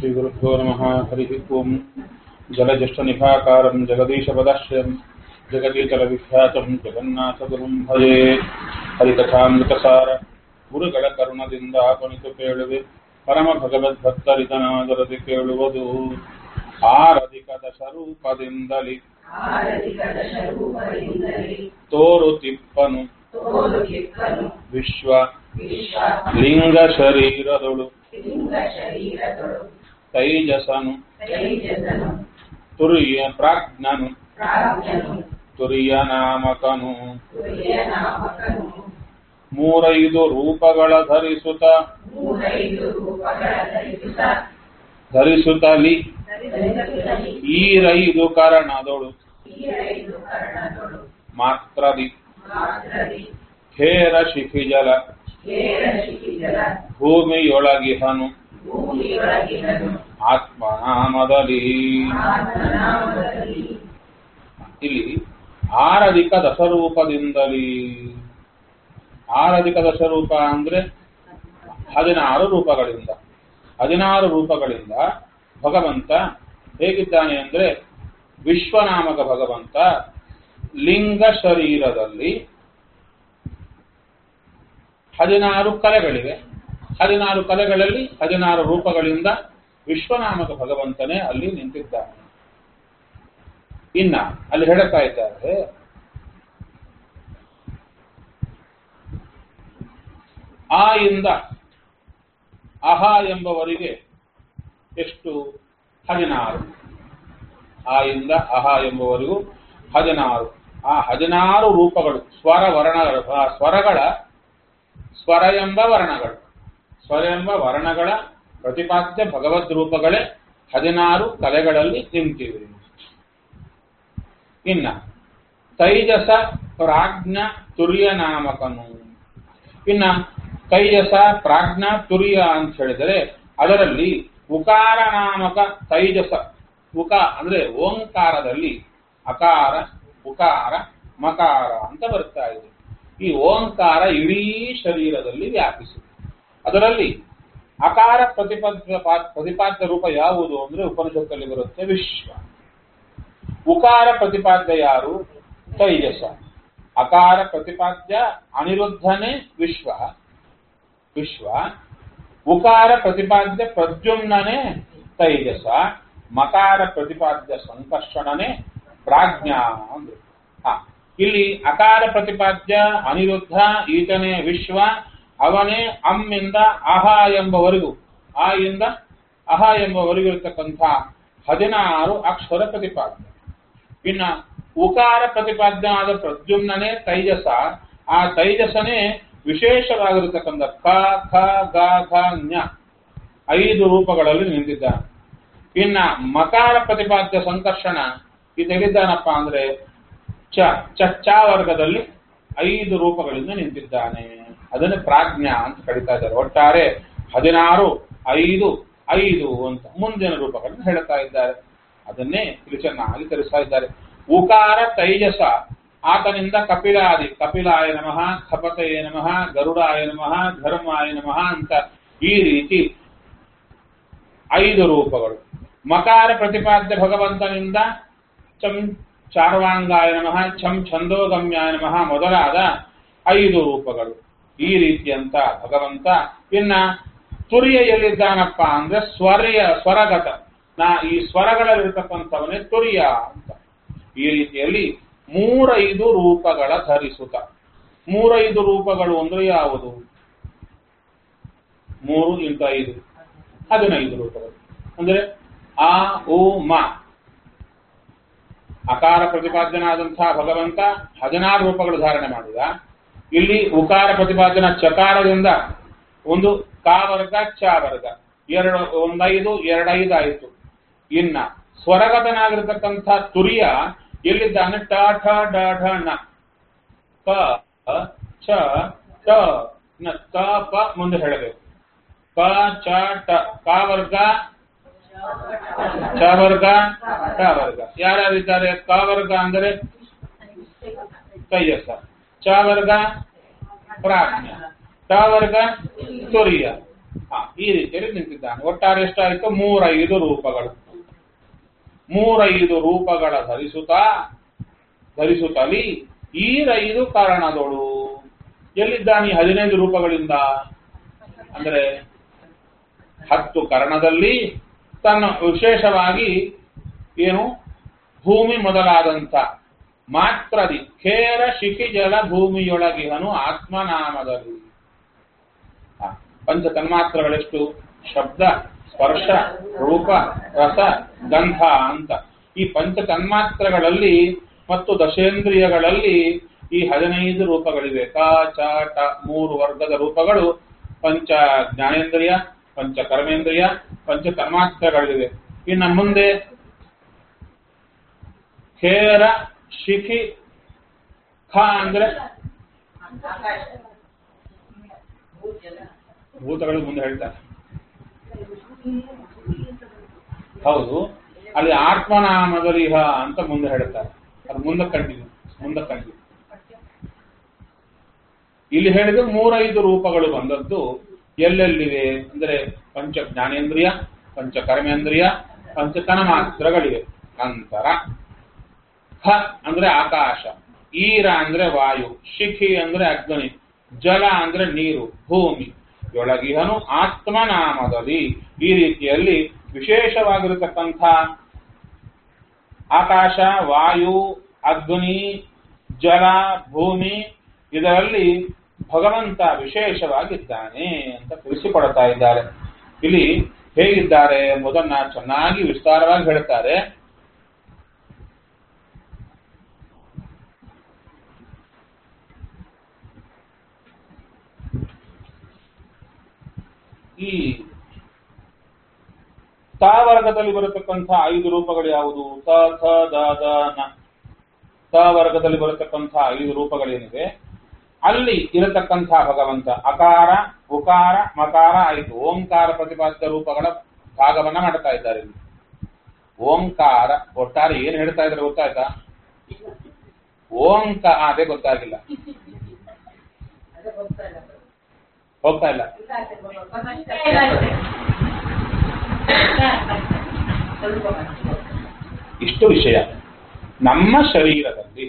श्रीगुरुभ्यो नमः हरिः ओम् जलज्येष्ठनिभाकारम् जगदीशपदाश्रयम् जगदीतलविख्यातम् जगन्नाथगुरुम् भजे ಹರಿಕಥಾಮೃತಸಾರ ಗುರುಗಳ ಕರುಣದಿಂದ ಕೊನಿತು ಕೇಳುವೆ ಪರಮ ಭಗವದ್ಭಕ್ತರಿತನಾದರದಿ ಕೇಳುವುದು ಆರಧಿಕ ದಶರೂಪದಿಂದಲಿ ಆರಧಿಕದ ಸ್ವರೂಪದಿಂದಲೇ ತೋರು ತಿಪ್ಪನು ತೋರು ಕಿಪ್ಪನು ವಿಶ್ವ ವಿಶ್ವ ಲಿಂಗ ಶರೀರದೊಳು ಲಿಂಗ ಶರೀರದೊಳು ತೈಜಸನು ತೈಜಸನು ತುರಿಯ ಪ್ರಾಜ್ಞನು ಪ್ರಾಜ್ಞನು ತುರಿಯ ನಾಮಕನು ತುರ್ಯ ನಾಮಕನು ಮೂರೈದು ರೂಪಗಳ ಧರಿಸುತ್ತ ಮೂರೈದು ರೂಪಗಳ ಧರಿಸುತ್ತ ಧರಿಸುತ್ತಲಿ ಧರಿಸುತ್ತಲೇ ಈರೈದು ಕರಣದೊಳು ಈ ಐದು ಕರ್ಣದೊಳು ಮಾತ್ರದಿ ಮಾತ್ರದಿ ಖೇರ ಶಿಖಿಜಲ ಹೇರ ಶಿಖಿಜಲ ಭೂಮಿಯೊಳಗಿಹನು ಭೂಮಿಯೊಳಗಿನನು ಆತ್ಮನಾಮದಲ್ಲಿ ಆತ್ಮನಾಮದಲ್ಲಿ ಇಲ್ಲಿ ಆರಧಿಕ ದಶರೂಪದಿಂದಲೇ ಆರಧಿಕ ದಶರೂಪ ಅಂದ್ರೆ ಹದಿನಾರು ರೂಪಗಳಿಂದ ಹದಿನಾರು ರೂಪಗಳಿಂದ ಭಗವಂತ ಹೇಗಿದ್ದಾನೆ ಅಂದ್ರೆ ವಿಶ್ವನಾಮಕ ಭಗವಂತ ಲಿಂಗ ಶರೀರದಲ್ಲಿ ಹದಿನಾರು ಕಲೆಗಳಿವೆ ಹದಿನಾರು ಕಲೆಗಳಲ್ಲಿ ಹದಿನಾರು ರೂಪಗಳಿಂದ ವಿಶ್ವನಾಮಕ ಭಗವಂತನೇ ಅಲ್ಲಿ ನಿಂತಿದ್ದಾನೆ ಇನ್ನ ಅಲ್ಲಿ ಹೇಳ್ತಾ ಇದ್ದಾರೆ ಆ ಇಂದ ಅಹ ಎಂಬವರಿಗೆ ಎಷ್ಟು ಹದಿನಾರು ಆ ಇಂದ ಅಹ ಎಂಬುವರೆಗೂ ಹದಿನಾರು ಆ ಹದಿನಾರು ರೂಪಗಳು ಸ್ವರ ವರ್ಣಗಳು ಆ ಸ್ವರಗಳ ಸ್ವರ ಎಂಬ ವರ್ಣಗಳು ಸ್ವರ ಎಂಬ ವರ್ಣಗಳ ಪ್ರತಿಪಾದ್ಯ ಭಗವದ್ ರೂಪಗಳೇ ಹದಿನಾರು ಕಲೆಗಳಲ್ಲಿ ನಿಂತಿವೆ ಇನ್ನ ತೈಜಸ ಪ್ರಾಜ್ಞ ತುರ್ಯ ನಾಮಕನು ಇನ್ನ ತೈಜಸ ಪ್ರಾಜ್ಞ ತುರ್ಯ ಅಂತ ಹೇಳಿದರೆ ಅದರಲ್ಲಿ ಉಕಾರ ನಾಮಕ ತೈಜಸ ಉಕ ಅಂದ್ರೆ ಓಂಕಾರದಲ್ಲಿ ಅಕಾರ ಉಕಾರ ಮಕಾರ ಅಂತ ಬರ್ತಾ ಇದೆ ಈ ಓಂಕಾರ ಇಡೀ ಶರೀರದಲ್ಲಿ ವ್ಯಾಪಿಸಿದೆ ಅದರಲ್ಲಿ ಅಕಾರ ಪ್ರತಿಪಾದ್ಯ ಪ್ರತಿಪಾದ್ಯ ರೂಪ ಯಾವುದು ಅಂದ್ರೆ ಉಪನಿಷತ್ತಲ್ಲಿ ಬರುತ್ತೆ ವಿಶ್ವ ಉಕಾರ ಪ್ರತಿಪಾದ್ಯ ಯಾರು ತೈಜಸ ಅಕಾರ ಪ್ರತಿಪಾದ್ಯ ಅನಿರುದ್ಧನೇ ವಿಶ್ವ ವಿಶ್ವ ಉಕಾರ ಪ್ರತಿಪಾದ್ಯ ಪ್ರದ್ಯುಮ್ನನೇ ತೈಜಸ ಮಕಾರ ಪ್ರತಿಪಾದ್ಯ ಸಂಕರ್ಷಣನೇ ಪ್ರಾಜ್ಞಾ ಅಂದ್ರು ಹ ಇಲ್ಲಿ ಅಕಾರ ಪ್ರತಿಪಾದ್ಯ ಅನಿರುದ್ಧ ಈತನೇ ವಿಶ್ವ ಅವನೇ ಅಮ್ಮಿಂದ ಅಹ ಎಂಬವರೆಗೂ ಆ ಇಂದ ಅಹ ಎಂಬವರೆಗೂ ಇರತಕ್ಕಂಥ ಹದಿನಾರು ಅಕ್ಷರ ಪ್ರತಿಪಾದ್ಯ ಇನ್ನ ಉಕಾರ ಪ್ರತಿಪಾದ್ಯ ಆದ ಪ್ರದ್ಯುಮ್ನನೇ ತೈಜಸ ಆ ತೈಜಸನೇ ವಿಶೇಷವಾಗಿರತಕ್ಕಂಥ ಕ ಖ ಗ ಘ ಜ್ಞ ಐದು ರೂಪಗಳಲ್ಲಿ ನಿಂತಿದ್ದಾನೆ ಇನ್ನ ಮಕಾರ ಪ್ರತಿಪಾದ್ಯ ಸಂಕರ್ಷಣ ಇದೆಲ್ಲಿದ್ದಾನಪ್ಪ ಅಂದ್ರೆ ಚ ಚ ವರ್ಗದಲ್ಲಿ ಐದು ರೂಪಗಳಿಂದ ನಿಂತಿದ್ದಾನೆ ಅದನ್ನು ಪ್ರಾಜ್ಞಾ ಅಂತ ಕರೀತಾ ಇದ್ದಾರೆ ಒಟ್ಟಾರೆ ಹದಿನಾರು ಐದು ಐದು ಅಂತ ಮುಂದಿನ ರೂಪಗಳನ್ನು ಹೇಳ್ತಾ ಇದ್ದಾರೆ ಅದನ್ನೇ ಇಲ್ಲಿ ಚೆನ್ನಾಗಿ ತಿಳಿಸ್ತಾ ಇದ್ದಾರೆ ಉಕಾರ ತೈಜಸ ಆತನಿಂದ ಕಪಿಲಾದಿ ಕಪಿಲಾಯ ನಮಃ ಖಪತೆಯ ನಮಃ ಗರುಡಾಯ ನಮಃ ಧರ್ಮಾಯ ನಮಃ ಅಂತ ಈ ರೀತಿ ಐದು ರೂಪಗಳು ಮಕಾರ ಪ್ರತಿಪಾದ್ಯ ಭಗವಂತನಿಂದ ಚಂ ಚಾರ್ವಾಂಗಾಯ ನಮಃ ಚಂ ಛಂದೋಗಮ್ಯಾಯ ನಮಃ ಮೊದಲಾದ ಐದು ರೂಪಗಳು ಈ ರೀತಿಯಂತ ಭಗವಂತ ಇನ್ನ ತುರಿಯ ಎಲ್ಲಿದ್ದಾನಪ್ಪ ಅಂದ್ರೆ ಸ್ವರ್ಯ ಸ್ವರಗತ ನಾ ಈ ಸ್ವರಗಳಲ್ಲಿರ್ತಕ್ಕಂಥವನೇ ತುರಿಯ ಅಂತ ಈ ರೀತಿಯಲ್ಲಿ ಮೂರೈದು ರೂಪಗಳ ಧರಿಸುತ್ತ ಮೂರೈದು ರೂಪಗಳು ಅಂದ್ರೆ ಯಾವುದು ಮೂರು ಇಂಟು ಐದು ಹದಿನೈದು ರೂಪಗಳು ಅಂದ್ರೆ ಆ ಉ ಮ ಅಕಾರ ಪ್ರತಿಪಾದ್ಯನಾದಂತಹ ಭಗವಂತ ಹದಿನಾರು ರೂಪಗಳು ಧಾರಣೆ ಮಾಡಿದ ಇಲ್ಲಿ ಉಕಾರ ಪ್ರತಿಪಾದನ ಚಕಾರದಿಂದ ಒಂದು ಕಾ ವರ್ಗ ಚ ವರ್ಗ ಎರಡು ಒಂದೈದು ಎರಡೈದು ಆಯಿತು ಇನ್ನ ಸ್ವರಗತನಾಗಿರ್ತಕ್ಕಂಥ ತುರಿಯ ಎಲ್ಲಿದ್ದಾನೆ ಟ ಠ ಡ ಢ ನ ಕ ಚ ಟ ನ ಕ ಪ ಮುಂದೆ ಹೇಳಬೇಕು ಕ ಚ ಟ ಕ ವರ್ಗ ಚ ವರ್ಗ ಟ ವರ್ಗ ಯಾರ್ಯಾರಿದ್ದಾರೆ ಕ ವರ್ಗ ಅಂದರೆ ಕೈಯಸ ಚ ವರ್ಗ ಪ್ರಾಜ್ಞ ಟ ವರ್ಗ ತುರಿಯ ಆ, ಈ ರೀತಿಯಲ್ಲಿ ನಿಂತಿದ್ದಾನೆ ಒಟ್ಟಾರೆ ಎಷ್ಟಾಯಿತು ಮೂರೈದು ರೂಪಗಳು ಮೂರೈದು ರೂಪಗಳ ಧರಿಸುತ್ತಾ ಧರಿಸುತ್ತಲಿ ಈರೈದು ಕಾರಣದೋಳು ಎಲ್ಲಿದ್ದಾನೆ ಈ ಹದಿನೈದು ರೂಪಗಳಿಂದ ಅಂದರೆ ಹತ್ತು ಕರ್ಣದಲ್ಲಿ ತನ್ನ ವಿಶೇಷವಾಗಿ ಏನು ಭೂಮಿ ಮೊದಲಾದಂಥ ಮಾತ್ರದಿ ಖೇರ ಶಿಖಿಜಲ ಭೂಮಿಯೊಳಗಿಹನು ಆತ್ಮನಾಮದಲ್ಲಿ ಆ, ಪಂಚ ತನ್ಮಾತ್ರಗಳೆಷ್ಟು ಶಬ್ದ ಸ್ಪರ್ಶ ರೂಪ ರಸ ಗಂಧ ಅಂತ ಈ ಪಂಚ ತನ್ಮಾತ್ರಗಳಲ್ಲಿ ಮತ್ತು ದಶೇಂದ್ರಿಯಗಳಲ್ಲಿ ಈ ಹದಿನೈದು ರೂಪಗಳಿವೆ ಕ ಚ ಟ ಮೂರು ವರ್ಗದ ರೂಪಗಳು ಪಂಚ ಜ್ಞಾನೇಂದ್ರಿಯ ಪಂಚ ಕರ್ಮೇಂದ್ರಿಯ ಪಂಚ ತನ್ಮಾತ್ರಗಳಿವೆ ಇನ್ನು ಮುಂದೆ ಖೇರ ಶಿಖಿ ಖ ಅಂದ್ರೆ ಭೂತಗಳು ಮುಂದೆ ಹೇಳ್ತಾರೆ ಹೌದು ಅಲ್ಲಿ ಆತ್ಮನಾಮದರಿಹ ಅಂತ ಮುಂದೆ ಹೇಳ್ತಾರೆ ಅದು ಮುಂದೆ ಕಂಟಿನ್ಯೂ ಮುಂದೆ ಕಂಟಿನ್ಯೂ ಇಲ್ಲಿ ಹೇಳಿದ ಮೂರೈದು ರೂಪಗಳು ಬಂದದ್ದು ಎಲ್ಲೆಲ್ಲಿವೆ ಅಂದ್ರೆ ಪಂಚ ಜ್ಞಾನೇಂದ್ರಿಯ ಪಂಚ ಕರ್ಮೇಂದ್ರಿಯ ಪಂಚತನ ಮಾತ್ರಗಳಿವೆ ನಂತರ ಹ ಅಂದ್ರೆ ಆಕಾಶ ಈರ ಅಂದ್ರೆ ವಾಯು ಶಿಖಿ ಅಂದ್ರೆ ಅಗ್ನಿ ಜಲ ಅಂದ್ರೆ ನೀರು ಭೂಮಿ ಯೊಳಗಿಹನು ಆತ್ಮನಾಮದಲ್ಲಿ ಈ ರೀತಿಯಲ್ಲಿ ವಿಶೇಷವಾಗಿರತಕ್ಕಂಥ ಆಕಾಶ ವಾಯು ಅಗ್ನಿ ಜಲ ಭೂಮಿ ಇದರಲ್ಲಿ ಭಗವಂತ ವಿಶೇಷವಾಗಿದ್ದಾನೆ ಅಂತ ತಿಳಿಸಿಕೊಡ್ತಾ ಇದ್ದಾರೆ ಇಲ್ಲಿ ಹೇಗಿದ್ದಾರೆ ಎಂಬುದನ್ನ ಚೆನ್ನಾಗಿ ವಿಸ್ತಾರವಾಗಿ ಹೇಳ್ತಾರೆ ಈ ತ ವರ್ಗದಲ್ಲಿ ಬರತಕ್ಕಂಥ ಐದು ರೂಪಗಳು ಯಾವುದು ತ ಥ ದ ದ ನ ತ ವರ್ಗದಲ್ಲಿ ಬರತಕ್ಕಂಥ ಐದು ರೂಪಗಳೇನಿವೆ ಅಲ್ಲಿ ಇರತಕ್ಕಂಥ ಭಗವಂತ ಅಕಾರ ಉಕಾರ ಮಕಾರ ಆಯಿತು ಓಂಕಾರ ಪ್ರತಿಪಾದ್ಯ ರೂಪಗಳ ಭಾಗವನ್ನ ಮಾಡ್ತಾ ಇದ್ದಾರೆ ಇಲ್ಲಿ ಓಂಕಾರ ಒಟ್ಟಾರೆ ಏನ್ ಹೇಳ್ತಾ ಇದ್ದಾರೆ ಗೊತ್ತಾಯ್ತಾ ಓಂಕ ಆ, ಅದೇ ಗೊತ್ತಾಗಿಲ್ಲ ಹೋಗ್ತಾ ಇಲ್ಲ ಇಷ್ಟು ವಿಷಯ ನಮ್ಮ ಶರೀರದಲ್ಲಿ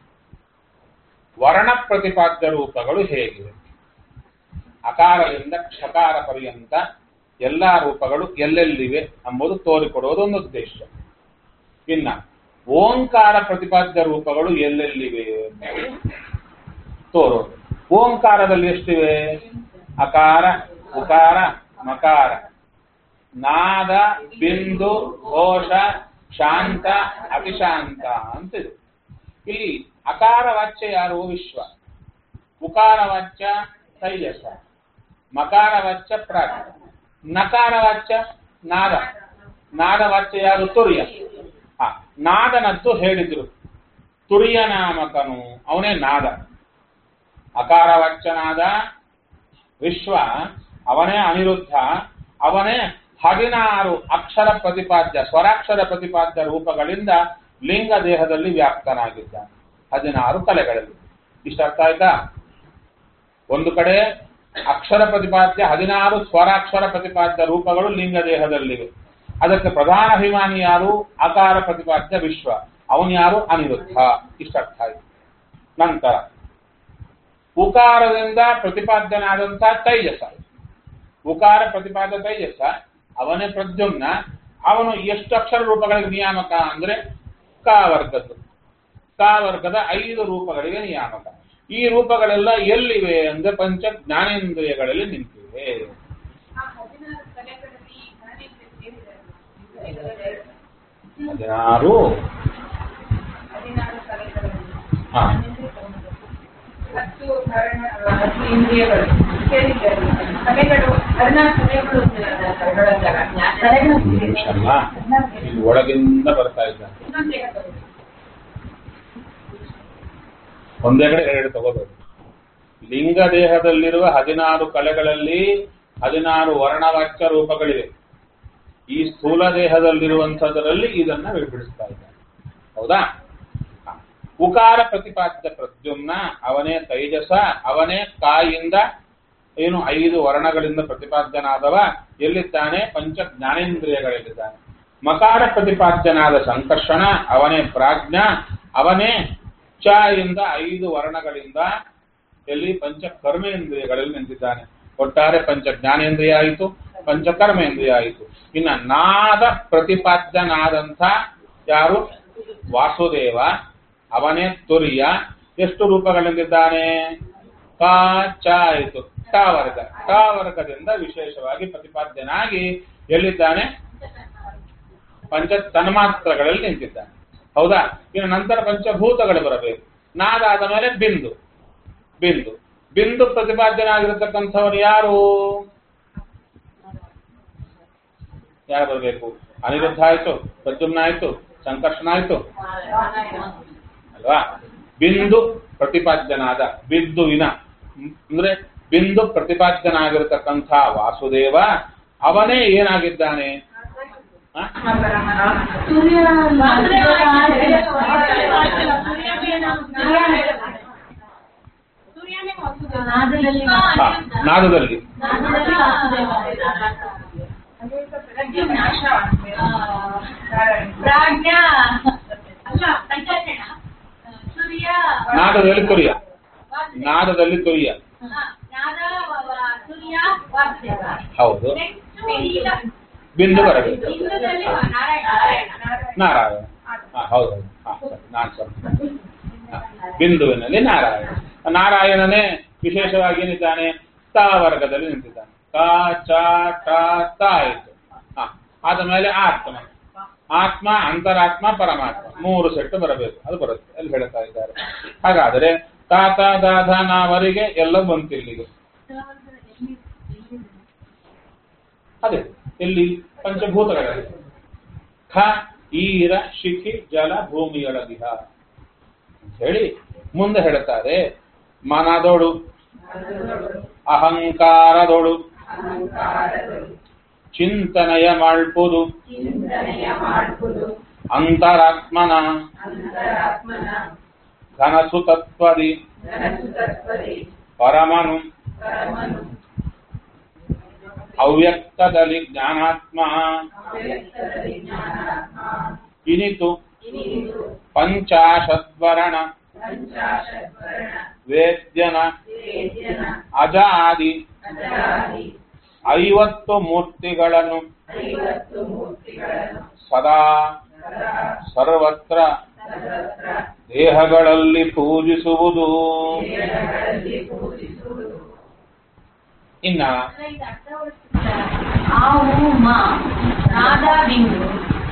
ವರ್ಣ ಪ್ರತಿಪಾದ್ಯ ರೂಪಗಳು ಹೇಗಿವೆ ಅಕಾರದಿಂದ ಕ್ಷಕಾರ ಪರ್ಯಂತ ಎಲ್ಲಾ ರೂಪಗಳು ಎಲ್ಲೆಲ್ಲಿವೆ ಎಂಬುದು ತೋರಿಕೊಡುವುದು ಒಂದು ಉದ್ದೇಶ ಇನ್ನ ಓಂಕಾರ ಪ್ರತಿಪಾದ್ಯ ರೂಪಗಳು ಎಲ್ಲೆಲ್ಲಿವೆ ಎಂಬುದು ತೋರೋದು ಓಂಕಾರದಲ್ಲಿ ಎಷ್ಟಿವೆ ಅಕಾರ ಉಕಾರ ಮಕಾರ ನಾದ ಬಿಂದು ಘೋಷ ಶಾಂತ ಅತಿಶಾಂತ ಅಂತ ಇದೆ ಇಲ್ಲಿ ಅಕಾರ ವಾಚ್ಯ ಯಾರು ವಿಶ್ವ ಉಕಾರ ವಾಚ್ಯ ತೈಜಸ ಮಕಾರ ವಾಚ್ಯ ಪ್ರಾಣ ನಕಾರ ವಾಚ್ಯ ನಾದ ನಾದ ವಾಚ್ಯ ಯಾರು ತುರ್ಯ ಹ ನಾದನದ್ದು ಹೇಳಿದ್ರು ತುರಿಯ ನಾಮಕನು ಅವನೇ ನಾದ ಅಕಾರ ವಾಚ್ಯನಾದ ವಿಶ್ವ ಅವನೇ ಅನಿರುದ್ಧ ಅವನೇ ಹದಿನಾರು ಅಕ್ಷರ ಪ್ರತಿಪಾದ್ಯ ಸ್ವರಾಕ್ಷರ ಪ್ರತಿಪಾದ್ಯ ರೂಪಗಳಿಂದ ಲಿಂಗ ದೇಹದಲ್ಲಿ ವ್ಯಾಪ್ತನಾಗಿದ್ದಾನೆ ಹದಿನಾರು ಕಲೆಗಳಲ್ಲಿ ಇಷ್ಟ ಅರ್ಥ ಆಯ್ತಾ ಒಂದು ಕಡೆ ಅಕ್ಷರ ಪ್ರತಿಪಾದ್ಯ ಹದಿನಾರು ಸ್ವರಾಕ್ಷರ ಪ್ರತಿಪಾದ್ಯ ರೂಪಗಳು ಲಿಂಗ ದೇಹದಲ್ಲಿವೆ ಅದಕ್ಕೆ ಪ್ರಧಾನ ಅಭಿಮಾನಿ ಯಾರು ಆಕಾರ ಪ್ರತಿಪಾದ್ಯ ವಿಶ್ವ ಅವನು ಯಾರು ಅನಿರುದ್ಧ ಇಷ್ಟ ಅರ್ಥ ಆಯ್ತು ನಂತರ ಉಕಾರದಿಂದ ಪ್ರತಿಪಾದ್ಯನಾದಂಥ ತೈಜಸ ಉಕಾರ ಪ್ರತಿಪಾದ್ಯ ತೈಜಸ ಅವನೇ ಪ್ರದ್ಯುಮ್ನ ಅವನು ಎಷ್ಟು ಅಕ್ಷರ ರೂಪಗಳಿಗೆ ನಿಯಾಮಕ ಅಂದ್ರೆ ಕ ವರ್ಗದ್ದು ಕ ವರ್ಗದ ಐದು ರೂಪಗಳಿಗೆ ನಿಯಾಮಕ ಈ ರೂಪಗಳೆಲ್ಲ ಎಲ್ಲಿವೆ ಅಂದ್ರೆ ಪಂಚ ಜ್ಞಾನೇಂದ್ರಿಯಗಳಲ್ಲಿ ನಿಂತಿವೆ ಹದಿನಾರು ಹಾ. ಹತ್ತು ಕಾರಣ ಹತ್ತು ಇಂದ್ರಿಯಗಳು ಕೇಳಿದ್ದಾರೆ ಕಲೆಗಳು ಹದಿನಾಲ್ಕು ಕಲೆಗಳು ಕಲೆಗಳು ಅಲ್ಲ ಇಲ್ಲಿ ಒಳಗಿಂದ ಬರ್ತಾ ಇದ್ದಾನೆ ಇನ್ನೊಂದು ಹೇಳ್ತಾರೆ. ಒಂದೇ ಕಡೆ ಎರಡು ತಗೋಬೇಕು ಲಿಂಗ ದೇಹದಲ್ಲಿರುವ ಹದಿನಾರು ಕಲೆಗಳಲ್ಲಿ ಹದಿನಾರು ವರ್ಣವಾಚ್ಯ ರೂಪಗಳಿವೆ ಈ ಸ್ಥೂಲ ದೇಹದಲ್ಲಿರುವಂಥದ್ರಲ್ಲಿ ಇದನ್ನ ಬಿಡಿಸ್ತಾ ಇದ್ದಾರೆ ಹೌದಾ ಹ. ಉಕಾರ ಪ್ರತಿಪಾದ್ಯ ಪ್ರದ್ಯುಮ್ನ ಅವನೇ ತೈಜಸ ಅವನೇ ಕಾಯಿಂದ ಏನು ಐದು ವರ್ಣಗಳಿಂದ ಪ್ರತಿಪಾದ್ಯನಾದವ ಎಲ್ಲಿದ್ದಾನೆ ಪಂಚ ಜ್ಞಾನೇಂದ್ರಿಯಗಳಲ್ಲಿದ್ದಾನೆ ಮಕಾರ ಪ್ರತಿಪಾದ್ಯನಾದ ಸಂಕರ್ಷಣ ಅವನೇ ಪ್ರಾಜ್ಞ ಅವನೇ ಚ ಇಂದ ಐದು ವರ್ಣಗಳಿಂದ ಎಲ್ಲಿ ಪಂಚ ಕರ್ಮೇಂದ್ರಿಯಗಳಲ್ಲಿ ನಿಂತಿದ್ದಾನೆ ಒಟ್ಟಾರೆ ಪಂಚ ಜ್ಞಾನೇಂದ್ರಿಯ ಆಯಿತು ಪಂಚ ಕರ್ಮೇಂದ್ರಿಯ ಆಯಿತು ಇನ್ನ ನಾದ ಪ್ರತಿಪಾದ್ಯನಾದಂಥ ಯಾರು ವಾಸುದೇವ ಅವನೇ ತುರಿಯ ಎಷ್ಟು ರೂಪಗಳಿಂದಿದ್ದಾನೆ ಕ ಚ ಆಯಿತು ಟ ವರ್ಗ ಟ ವರ್ಗದಿಂದ ವಿಶೇಷವಾಗಿ ಪ್ರತಿಪಾದ್ಯನಾಗಿ ಎಲ್ಲಿದ್ದಾನೆ ಪಂಚ ತನ್ಮಾತ್ರಗಳಲ್ಲಿ ನಿಂತಿದ್ದಾನೆ ಹೌದಾ ಇನ್ನು ನಂತರ ಪಂಚಭೂತಗಳು ಬರಬೇಕು ನಾದ ಆದ ಮೇಲೆ ಬಿಂದು ಬಿಂದು ಬಿಂದು ಪ್ರತಿಪಾದ್ಯನಾಗಿರತಕ್ಕಂಥವನು ಯಾರು ಯಾರು ಬರಬೇಕು ಅನಿರುದ್ಧ ಆಯ್ತು ಪ್ರದ್ಯುಮ್ನ ಆಯ್ತು ಸಂಕರ್ಷಣ ಆಯ್ತು ಅಲ್ವಾ ಬಿಂದು ಪ್ರತಿಪಾದ್ಯನಾದ ಬಿಂದುವಿನ ಅಂದ್ರೆ ಬಿಂದು ಪ್ರತಿಪಾದ್ಯನಾಗಿರತಕ್ಕಂಥ ವಾಸುದೇವ ಅವನೇ ಏನಾಗಿದ್ದಾನೆ ಹ? ಸೂರ್ಯ ನಾದದಲ್ಲಿ ಹ, ನಾದದಲ್ಲಿ ನಾದದಲ್ಲಿ ವಾಸುದೇವ ಪ್ರಾಜ್ಞಾ ಅಲ್ಲ ಪಂಚಾಕ್ಷಣ ಸೂರ್ಯ ನಾದದಲ್ಲಿ ತುರಿಯ ನಾದದಲ್ಲಿ ತುರಿಯ ನಾದ ಸೂರ್ಯ ವಾಸುದೇವ ಹೌದು ನೆಕ್ಸ್ಟ್ ಈಗ ಬಿಂದು ಬರಬೇಕು ಹಿಂದೂದಲ್ಲಿ ನಾರಾಯಣ ನಾರಾಯಣ ಹ, ಹೌದು ಹ, ಸರಿ, ನಾನ್ ಸ್ವಲ್ಪ ಹ, ಬಿಂದುವಿನಲ್ಲಿ ನಾರಾಯಣ ನಾರಾಯಣನೇ ವಿಶೇಷವಾಗಿ ಏನಿದ್ದಾನೆ ತ ವರ್ಗದಲ್ಲಿ ನಿಂತಿದ್ದಾನೆ ಕ ಚ ಟ ತ ಆಯಿತು ಹ ಆದ ಮೇಲೆ ಆತ್ಮ ಆತ್ಮ ಅಂತರಾತ್ಮ ಪರಮಾತ್ಮ ಮೂರು ಸೆಟ್ ಬರಬೇಕು ಅದು ಬರುತ್ತೆ ಅಲ್ಲಿ ಹೇಳ್ತಾ ಇದ್ದಾರೆ ಹಾಗಾದರೆ ತಾತ ದಾಧ ನಾವರಿಗೆ ಎಲ್ಲ ಬಂತು ಇಲ್ಲಿಗೆ ಅದೇ ಎಲ್ಲಿ ಪಂಚಭೂತಗಳಲ್ಲಿ ಖ ಈರ ಶಿಖಿ ಜಲ ಭೂಮಿಯೊಳಗಿಹ ಅಂತ ಹೇಳಿ ಮುಂದೆ ಹೇಳ್ತಾರೆ ಮನದೊಳು ಅಹಂಕಾರದೊಳು ಚಿಂತನೆಯ ಮಾಡ್ಪುದು ಅಂತರಾತ್ಮನ ಘನಸು ತತ್ವದಿ ಪರಮನು ಅವ್ಯಕ್ತದಲ್ಲಿ ಜ್ಞಾನಾತ್ಮ ಇನಿತು ಪಂಚಾಶದ್ವರಣ ವೇದ್ಯನ ಅಜಾದಿ ಐವತ್ತು ಮೂರ್ತಿಗಳನ್ನು ಸದಾ ಸರ್ವತ್ರ ದೇಹಗಳಲ್ಲಿ ಪೂಜಿಸುವುದು ಇನ್ನ ಆವು ಮಾ ನಾದ ಬಿಂದು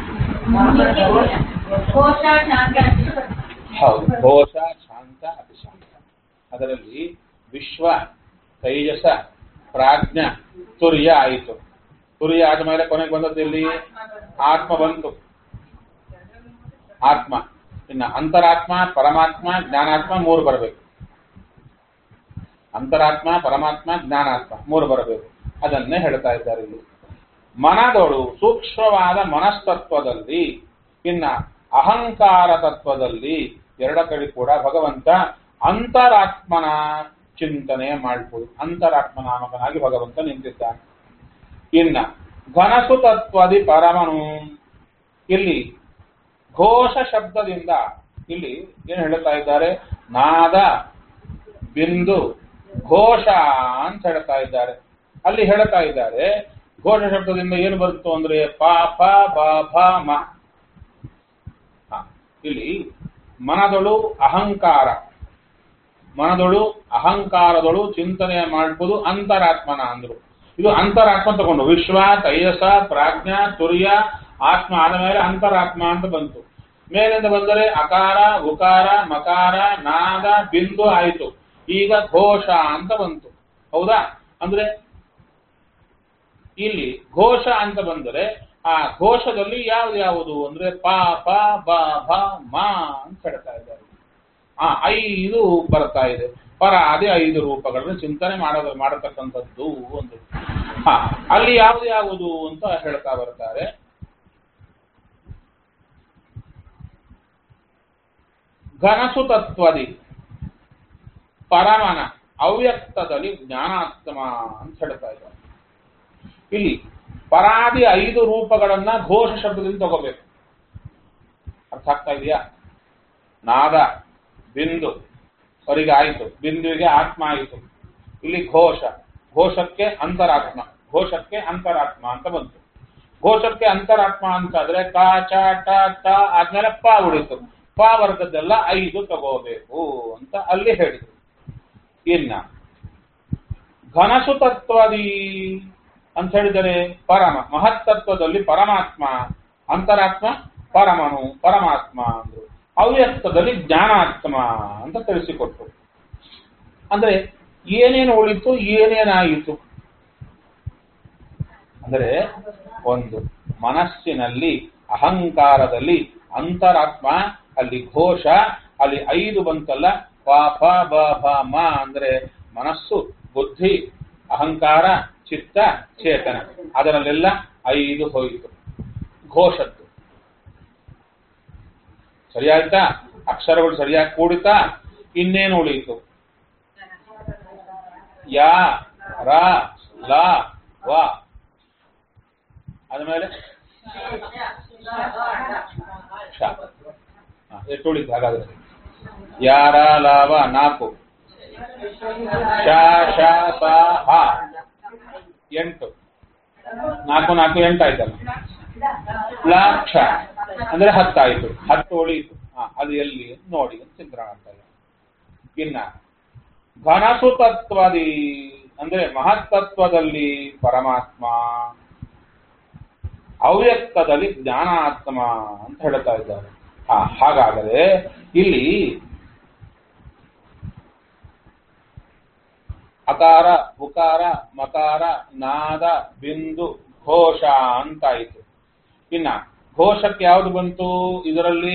ಕೋಶ ಶಾಂತ ಹೌದು ಘೋಷ ಶಾಂತ ಅತಿಶಾಂತ ಅದರಲ್ಲಿ ವಿಶ್ವ ತೈಜಸ ಪ್ರಾಜ್ಞ ತುರ್ಯ ಆಯಿತು ತುರ್ಯ ಆದ ಮೇಲೆ ಕೊನೆಗೆ ಬಂದದ್ದು ಇಲ್ಲಿ ಆತ್ಮ ಬಂತು ಆತ್ಮ ಇನ್ನು ಅಂತರಾತ್ಮ ಪರಮಾತ್ಮ ಜ್ಞಾನಾತ್ಮ ಮೂರು ಬರಬೇಕು ಅಂತರಾತ್ಮ ಪರಮಾತ್ಮ ಜ್ಞಾನಾತ್ಮ ಮೂರು ಬರಬೇಕು ಅದನ್ನೇ ಹೇಳ್ತಾ ಇದ್ದಾರೆ ಇಲ್ಲಿ ಮನದೊಳು ಸೂಕ್ಷ್ಮವಾದ ಮನಸ್ತತ್ವದಲ್ಲಿ ಇನ್ನ ಅಹಂಕಾರ ತತ್ವದಲ್ಲಿ ಎರಡ ಕಡೆ ಕೂಡ ಭಗವಂತ ಅಂತರಾತ್ಮನ ಚಿಂತನೆ ಮಾಡ್ಬೋದು ಅಂತರಾತ್ಮ ನಾಮಕನಾಗಿ ಭಗವಂತ ನಿಂತಿದ್ದಾನೆ ಇನ್ನ ಘನಸು ತತ್ವದಿ ಪರಮನು ಇಲ್ಲಿ ಘೋಷ ಶಬ್ದದಿಂದ ಇಲ್ಲಿ ಏನು ಹೇಳ್ತಾ ಇದ್ದಾರೆ ನಾದ ಬಿಂದು ಘೋಷ ಅಂತ ಹೇಳ್ತಾ ಇದ್ದಾರೆ ಅಲ್ಲಿ ಹೇಳ್ತಾ ಇದ್ದಾರೆ ಘೋಷ ಶಬ್ದದಿಂದ ಏನು ಬರುತ್ತು ಅಂದ್ರೆ ಪ ಪ ಬ ಭ ಮ ಹ, ಇಲ್ಲಿ ಮನದೊಳು ಅಹಂಕಾರ ಮನದೊಳು ಅಹಂಕಾರದೊಳು ಚಿಂತನೆ ಮಾಡ್ಬೋದು ಅಂತರಾತ್ಮನ ಅಂದ್ರು ಇದು ಅಂತರಾತ್ಮ ತಗೊಂಡು ವಿಶ್ವ ತೈಜಸ ಪ್ರಾಜ್ಞ ತುರ್ಯ ಆತ್ಮ ಆದ ಮೇಲೆ ಅಂತರಾತ್ಮ ಅಂತ ಬಂತು ಮೇಲಿಂದ ಬಂದರೆ ಅಕಾರ ಉಕಾರ ಮಕಾರ ನಾದ ಬಿಂದು ಆಯಿತು ಈಗ ಘೋಷ ಅಂತ ಬಂತು ಹೌದಾ ಅಂದ್ರೆ ಇಲ್ಲಿ ಘೋಷ ಅಂತ ಬಂದರೆ ಆ ಘೋಷದಲ್ಲಿ ಯಾವ್ದು ಯಾವುದು ಅಂದ್ರೆ ಪ ಪ ಬ ಭ ಮ ಅಂತ ಹೇಳ್ತಾ ಇದ್ದಾರೆ ಆ ಐದು ಬರ್ತಾ ಇದೆ ಪರ ಅದೇ ಐದು ರೂಪಗಳನ್ನು ಚಿಂತನೆ ಮಾಡೋದು ಮಾಡತಕ್ಕಂಥದ್ದು ಒಂದು ಹಾ ಅಲ್ಲಿ ಯಾವ್ದು ಯಾವುದು ಅಂತ ಹೇಳ್ತಾ ಬರ್ತಾರೆ ಘನಸು ತತ್ವದಿ ಪರಮನ ಅವ್ಯಕ್ತದಲ್ಲಿ ಜ್ಞಾನಾತ್ಮ ಅಂತ ಹೇಳ್ತಾ ಇದ್ದಾರೆ ಇಲ್ಲಿ ಪರಾದಿ ಐದು ರೂಪಗಳನ್ನ ಘೋಷ ಶಬ್ದದಿಂದ ತಗೋಬೇಕು ಅರ್ಥ ಆಗ್ತಾ ಇದೆಯಾ ನಾದ ಬಿಂದು ಅವರಿಗೆ ಆಯಿತು ಬಿಂದುವಿಗೆ ಆತ್ಮ ಆಯಿತು ಇಲ್ಲಿ ಘೋಷ ಘೋಷಕ್ಕೆ ಅಂತರಾತ್ಮ ಘೋಷಕ್ಕೆ ಅಂತರಾತ್ಮ ಅಂತ ಬಂತು ಘೋಷಕ್ಕೆ ಅಂತರಾತ್ಮ ಅಂತಾದ್ರೆ ಕ ಚ ಟ ಟ ಆದ್ಮೇಲೆ ಪ ಉಳಿತು ಪ ವರ್ಗದ್ದೆಲ್ಲ ಐದು ತಗೋಬೇಕು ಅಂತ ಅಲ್ಲಿ ಹೇಳಿದ್ರು ಇನ್ನ ಘನಸು ತತ್ವದಿ ಅಂತ ಹೇಳಿದರೆ ಪರಮ ಮಹತ್ತತ್ವದಲ್ಲಿ ಪರಮಾತ್ಮ ಅಂತರಾತ್ಮ ಪರಮನು ಪರಮಾತ್ಮ ಅಂದ್ರು ಅವ್ಯಕ್ತದಲ್ಲಿ ಜ್ಞಾನಾತ್ಮ ಅಂತ ತಿಳಿಸಿಕೊಟ್ರು ಅಂದ್ರೆ ಏನೇನು ಉಳಿತು ಏನೇನಾಯಿತು ಅಂದರೆ ಒಂದು ಮನಸ್ಸಿನಲ್ಲಿ ಅಹಂಕಾರದಲ್ಲಿ ಅಂತರಾತ್ಮ ಅಲ್ಲಿ ಘೋಷ ಅಲ್ಲಿ ಐದು ಬಂತಲ್ಲ ಪ ಫ ಬ ಭ ಮ ಅಂದ್ರೆ ಮನಸ್ಸು ಬುದ್ಧಿ ಅಹಂಕಾರ ಚಿತ್ತ ಚೇತನ ಅದರಲ್ಲೆಲ್ಲ ಐದು ಹೋಯಿತು ಘೋಷದ್ದು ಸರಿಯಾಯ್ತಾ ಅಕ್ಷರಗಳು ಸರಿಯಾಗಿ ಕೂಡಿತಾ ಇನ್ನೇನು ಉಳಿಯಿತು ಯಾ ರ ಲ ವ ಆದ್ಮೇಲೆ ಶ ಹ, ಎಷ್ಟು ಉಳಿತು ಹಾಗಾದ್ರೆ ಯಾರ ಲಾವ ನಾಲ್ಕು ಶ ಶ ಸ ಹ ಎಂಟು ನಾಲ್ಕು ನಾಲ್ಕು ಎಂಟು ಆಯ್ತಲ್ಲ ಲಕ್ಷ ಅಂದ್ರೆ ಹತ್ತಾಯ್ತು ಹತ್ತು ಉಳಿಯಿತು ಹ, ಅದು ಎಲ್ಲಿ ನೋಡಿ ಚಿತ್ರಣ ಆಗ್ತಾ ಇದೆ ಇನ್ನ ಘನಸು ತತ್ವದಿ ಅಂದ್ರೆ ಮಹತ್ತತ್ವದಲ್ಲಿ ಪರಮಾತ್ಮ ಅವ್ಯಕ್ತದಲ್ಲಿ ಜ್ಞಾನಾತ್ಮ ಅಂತ ಹೇಳ್ತಾ ಇದ್ದಾರೆ ಹಾ ಹಾಗಾದರೆ ಇಲ್ಲಿ ಅಕಾರ ಉಕಾರ ಮಕಾರ ನಾದ ಬಿಂದು ಘೋಷ ಅಂತಾಯಿತು ಇನ್ನ ಘೋಷಕ್ಕೆ ಯಾವುದು ಬಂತು ಇದರಲ್ಲಿ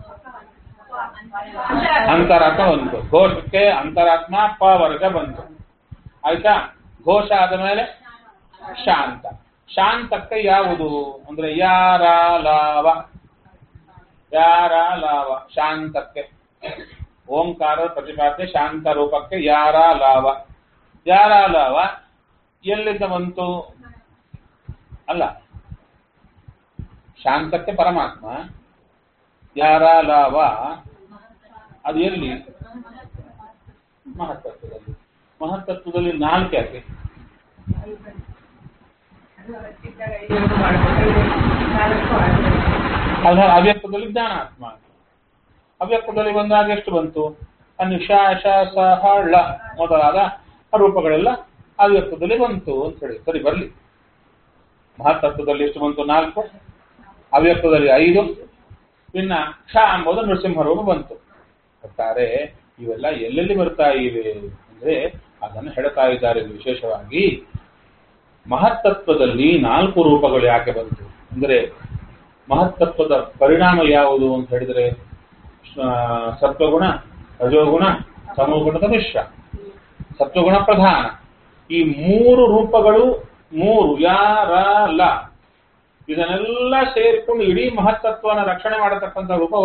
ಅಂತರಾತ್ಮ ಬಂತು ಘೋಷಕ್ಕೆ ಅಂತರಾತ್ಮ ಪ ವರ್ಗ ಬಂತು ಆಯ್ತಾ ಘೋಷ ಆದ ಮೇಲೆ ಶಾಂತ ಶಾಂತಕ್ಕೆ ಯಾವುದು ಅಂದ್ರೆ ಯಾರ ಲಾವ ಯಾರ ಲಾವ ಶಾಂತಕ್ಕೆ ಓಂಕಾರ ಪ್ರತಿಪಾದ್ಯ ಶಾಂತ ರೂಪಕ್ಕೆ ಯಾರ ಲಾವ ಯಾರ ಲಾವ ಎಲ್ಲಿಂದ ಬಂತು ಅಲ್ಲ ಶಾಂತಕ್ಕೆ ಪರಮಾತ್ಮ ಯಾರ ಲಾವ ಅದು ಎಲ್ಲಿ ಮಹತ್ತತ್ವದಲ್ಲಿ ಮಹತ್ತತ್ವದಲ್ಲಿ ನಾಲ್ಕು ಯಾಕೆ ಅದ ಅವ್ಯಕ್ತದಲ್ಲಿ ಜ್ಞಾನಾತ್ಮ ಅವ್ಯಕ್ತದಲ್ಲಿ ಬಂದಾಗ ಎಷ್ಟು ಬಂತು ಅನ್ನು ಶ ಶ ಸ ಹ ಳ ಮೊದಲಾದ ರೂಪಗಳೆಲ್ಲ ಅವ್ಯಕ್ತದಲ್ಲಿ ಬಂತು ಅಂತ ಹೇಳಿ ಸರಿ ಬರ್ಲಿ ಮಹತ್ತತ್ವದಲ್ಲಿ ಎಷ್ಟು ಬಂತು ನಾಲ್ಕು ಅವ್ಯಕ್ತದಲ್ಲಿ ಐದು ಇನ್ನ ಕ್ಷ ಎಂಬುದು ನರಸಿಂಹ ರೂಪ ಬಂತು ಒಟ್ಟಾರೆ ಇವೆಲ್ಲ ಎಲ್ಲೆಲ್ಲಿ ಬರ್ತಾ ಇವೆ ಅಂದ್ರೆ ಅದನ್ನು ಹೇಳ್ತಾ ಇದ್ದಾರೆ ವಿಶೇಷವಾಗಿ ಮಹತ್ತತ್ವದಲ್ಲಿ ನಾಲ್ಕು ರೂಪಗಳು ಯಾಕೆ ಬಂತು ಅಂದ್ರೆ ಮಹತ್ತತ್ವದ ಪರಿಣಾಮ ಯಾವುದು ಅಂತ ಹೇಳಿದ್ರೆ ಆ, ಸತ್ವಗುಣ ರಜೋಗುಣ ತಮೋಗುಣದ ಮಿಶ್ರ ಸತ್ವಗುಣ ಪ್ರಧಾನ ಈ ಮೂರು ರೂಪಗಳು ಮೂರು ಯಾ ರ ಲ ಇದನ್ನೆಲ್ಲ ಸೇರ್ಕೊಂಡು ಇಡೀ ಮಹತ್ತತ್ವನ ರಕ್ಷಣೆ ಮಾಡತಕ್ಕಂಥ ರೂಪವ